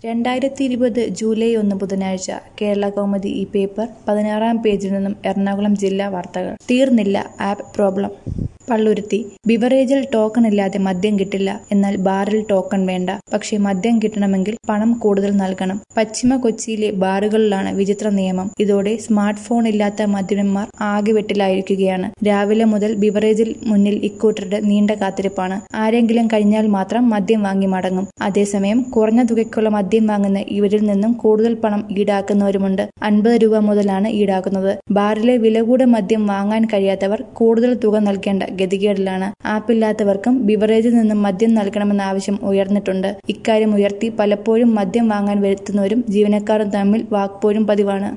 രണ്ടായിരത്തി ഇരുപത് ജൂലൈ ഒന്ന് ബുധനാഴ്ച കേരള കൗമുദി ഈ പേപ്പർ പതിനാറാം പേജിൽ നിന്നും എറണാകുളം ജില്ലാ വാർത്തകൾ തീർന്നില്ല ആപ്പ് പ്രോബ്ലം പള്ളുരുത്തി ബിവറേജിൽ ടോക്കൺ ഇല്ലാതെ മദ്യം കിട്ടില്ല എന്നാൽ ബാറിൽ ടോക്കൺ വേണ്ട പക്ഷേ മദ്യം കിട്ടണമെങ്കിൽ പണം കൂടുതൽ നൽകണം പശ്ചിമ കൊച്ചിയിലെ ബാറുകളിലാണ് വിചിത്ര നിയമം ഇതോടെ സ്മാർട്ട് ഫോൺ ഇല്ലാത്ത മദ്യപന്മാർ ആകെ വെട്ടിലായിരിക്കുകയാണ് രാവിലെ മുതൽ ബിവറേജിൽ മുന്നിൽ ഇക്കൂട്ടരുടെ നീണ്ട കാത്തിരിപ്പാണ് ആരെങ്കിലും കഴിഞ്ഞാൽ മാത്രം മദ്യം വാങ്ങി മടങ്ങും അതേസമയം കുറഞ്ഞ തുകയ്ക്കുള്ള മദ്യം വാങ്ങുന്ന ഇവരിൽ നിന്നും കൂടുതൽ പണം ഈടാക്കുന്നവരുമുണ്ട് അൻപത് രൂപ മുതലാണ് ഈടാക്കുന്നത് ബാറിലെ വില കൂടെ മദ്യം വാങ്ങാൻ കഴിയാത്തവർ കൂടുതൽ തുക നൽകേണ്ട ഗതികേടിലാണ് ആപ്പില്ലാത്തവർക്കും ബിവറേജിൽ നിന്നും മദ്യം നൽകണമെന്ന ആവശ്യം ഉയർന്നിട്ടുണ്ട് ഇക്കാര്യം ഉയർത്തി പലപ്പോഴും മദ്യം വാങ്ങാൻ വരുത്തുന്നവരും ജീവനക്കാരും തമ്മിൽ വാക്പോരും പതിവാണ്